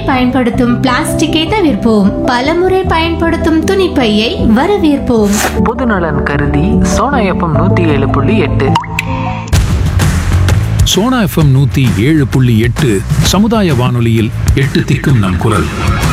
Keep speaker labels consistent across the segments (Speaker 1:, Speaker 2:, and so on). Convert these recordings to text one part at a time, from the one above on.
Speaker 1: பயன்படுத்தும் பிளாஸ்டிக்கை தவிர்ப்போம் பலமுறை பயன்படுத்தும் துணிப்பையை வரவேற்போம்
Speaker 2: பொதுநலன் கருதி சோனா எஃப்எம் நூத்தி ஏழு புள்ளி எட்டு
Speaker 3: சோனா எஃப்எம் நூத்தி ஏழு புள்ளி எட்டு சமுதாய வானொலியில் எட்டு திக்கும் நம் குரல்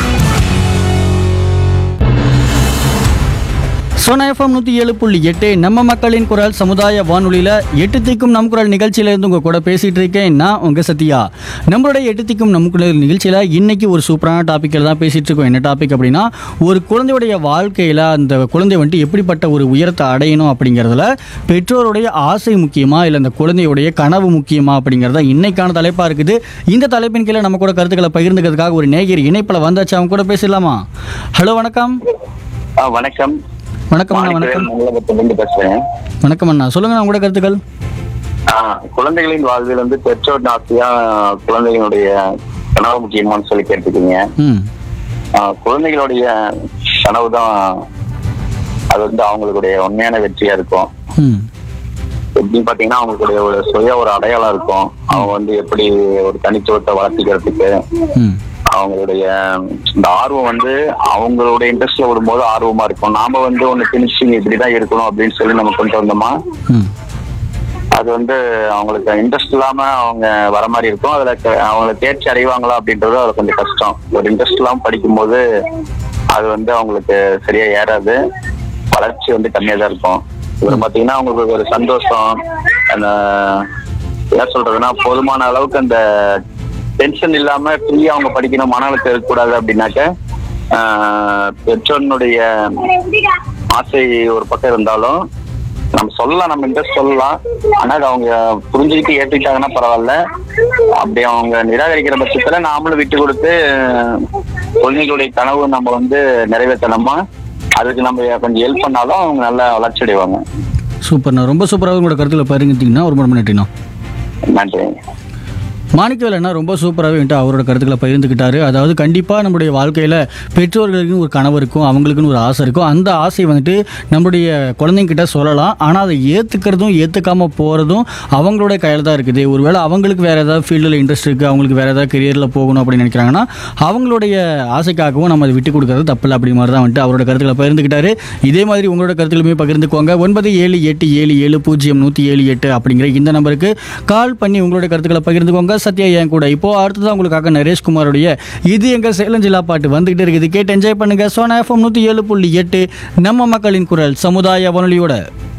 Speaker 4: சோனா எஃப்எம் நூற்றி ஏழு புள்ளி எட்டு நம்ம மக்களின் குரல் சமுதாய வானொலியில் எட்டு திக்கும் நம் குரல் நிகழ்ச்சியிலேருந்து உங்கள் கூட பேசிகிட்டு இருக்கேன் நான் உங்கள் சத்யா நம்மளுடைய எட்டு திக்கும் நம் குரல் நிகழ்ச்சியில் இன்னைக்கு ஒரு சூப்பரான டாப்பிக்கில் தான் பேசிகிட்டு இருக்கோம் என்ன டாபிக் அப்படின்னா ஒரு குழந்தையுடைய வாழ்க்கையில் அந்த குழந்தை வந்துட்டு எப்படிப்பட்ட ஒரு உயரத்தை அடையணும் அப்படிங்கிறதுல பெற்றோருடைய ஆசை முக்கியமா இல்லை அந்த குழந்தையுடைய கனவு முக்கியமா அப்படிங்கிறத இன்னைக்கான தலைப்பாக இருக்குது இந்த தலைப்பின் கீழே நம்ம கூட கருத்துக்களை பகிர்ந்துக்கிறதுக்காக ஒரு நேயர் இணைப்பில் வந்தாச்சு அவங்க கூட பேசலாமா ஹலோ வணக்கம்
Speaker 5: ஆ, வணக்கம்
Speaker 4: வணக்கம் அண்ணா வணக்கம்
Speaker 5: மாநிலத்திலிருந்து பேசுறேன்
Speaker 4: வணக்கம் அண்ணா சொல்லுங்க அண்ணா, உங்களோட கருத்துக்கள்
Speaker 5: ஆ, குழந்தைகளின் வாழ்வில் வந்து பெற்றோர் ஆசையா குழந்தைகளுடைய கனவு முக்கியமான்னு சொல்லி கேட்டுக்கீங்க
Speaker 4: ம்
Speaker 5: ஆ, குழந்தைகளுடைய கனவு தான் அது வந்து அவங்களுடைய உண்மையான வெற்றியா இருக்கும்
Speaker 4: ம்
Speaker 5: எப்படின்னு பாத்தீங்கன்னா அவங்களுடைய ஒரு சுய ஒரு அடையாளம் இருக்கும் அவங்க வந்து எப்படி ஒரு தனித்துவத்தை வளர்த்திக்கிறதுக்கு
Speaker 4: ம்
Speaker 5: அவங்களுடைய இந்த ஆர்வம் வந்து அவங்களுடைய இன்ட்ரெஸ்ட்ல விடும்போது ஆர்வமா இருக்கும் நாம வந்து ஒண்ணு பினிஷிங் இப்படிதான் இருக்கணும் அப்படின்னு சொல்லி நம்ம கொண்டு வந்தோமா
Speaker 4: ம்
Speaker 5: அது வந்து அவங்களுக்கு இன்ட்ரெஸ்ட் இல்லாம அவங்க வர மாதிரி இருக்கும் அதுல க- அவங்கள தேர்ச்சி அடைவாங்களா அப்படின்றது அது கொஞ்சம் கஷ்டம் ஒரு இன்ட்ரெஸ்ட் இல்லாம படிக்கும்போது அது வந்து அவங்களுக்கு சரியா ஏறாது வளர்ச்சி வந்து கம்மியா தான் இருக்கும் இவர் பாத்தீங்கன்னா அவங்களுக்கு ஒரு சந்தோஷம் அந்த என்ன சொல்றதுன்னா போதுமான அளவுக்கு அந்த டென்ஷன் இல்லாம ஃப்ரீயா அவங்க படிக்கணும் மன அழுத்தம் இருக்கக்கூடாது அப்படின்னாக்க ஆஹ், பெற்றோனுடைய ஆசை ஒரு பக்கம் இருந்தாலும் நம்ம சொல்லலாம் நம்ம இன்ட்ரெஸ்ட் சொல்லலாம் ஆனா அது அவங்க புரிஞ்சுக்கிட்டு ஏற்றுக்கிட்டாங்கன்னா பரவாயில்ல அப்படி அவங்க நிராகரிக்கிற பட்சத்துல நாமளும் விட்டு கொடுத்து குழந்தைகளுடைய கனவு நம்ம வந்து நிறைவேற்றணுமா அதுக்கு நம்ம கொஞ்சம் ஹெல்ப் பண்ணாலும் அவங்க நல்லா வளர்ச்சி அடைவாங்க
Speaker 4: சூப்பர்ண்ணா ரொம்ப சூப்பராக உங்களோட கருத்தில் பகிர்ந்துட்டீங்கன்னா ரொம்ப ரொம்ப நன்றிண்ணா
Speaker 5: நன்றி
Speaker 4: மாணிக்கவேல் அண்ணா ரொம்ப சூப்பராகவே வந்துட்டு அவரோட கருத்துக்களை பகிர்ந்துக்கிட்டாரு அதாவது கண்டிப்பாக நம்மளுடைய வாழ்க்கையில் பெற்றோர்களுக்குன்னு ஒரு கனவு இருக்கும் அவங்களுக்குன்னு ஒரு ஆசை இருக்கும் அந்த ஆசை வந்துட்டு நம்மளுடைய குழந்தைங்கிட்ட சொல்லலாம் ஆனால் அதை ஏற்றுக்கிறதும் ஏற்றுக்காமல் போகிறதும் அவங்களோட கையில் தான் இருக்குது ஒருவேளை அவங்களுக்கு வேறு ஏதாவது ஃபீல்டில் இன்ட்ரெஸ்ட் இருக்குது அவங்களுக்கு வேறு ஏதாவது கெரியரில் போகணும் அப்படின்னு நினைக்கிறாங்கன்னா அவங்களுடைய ஆசைக்காகவும் நம்ம அதை விட்டு கொடுக்கறது தப்பில்லை அப்படி மாதிரி தான் வந்துட்டு அவரோட கருத்துக்களை பகிர்ந்துக்கிட்டாரு இதே மாதிரி உங்களோட கருத்துக்களுமே பகிர்ந்துக்கோங்க ஒன்பது ஏழு எட்டு ஏழு ஏழு பூஜ்ஜியம் நூற்றி ஏழு எட்டு அப்படிங்கிற இந்த நம்பருக்கு கால் பண்ணி உங்களோட கருத்துக்களை பகிர்ந்துக்கோங்க சத்யா என் கூட இப்போ அடுத்ததான் உங்களுக்காக நரேஷ்குமாரோடைய இது எங்க சேலம் ஜில்லா பாட்டு வந்துகிட்டு இருக்குது கேட்டு என்ஜாய் பண்ணுங்க சோனா எஃப்எம் நூற்றி ஏழு புள்ளி எட்டு நம்ம மக்களின் குரல் சமுதாய வானொலியோட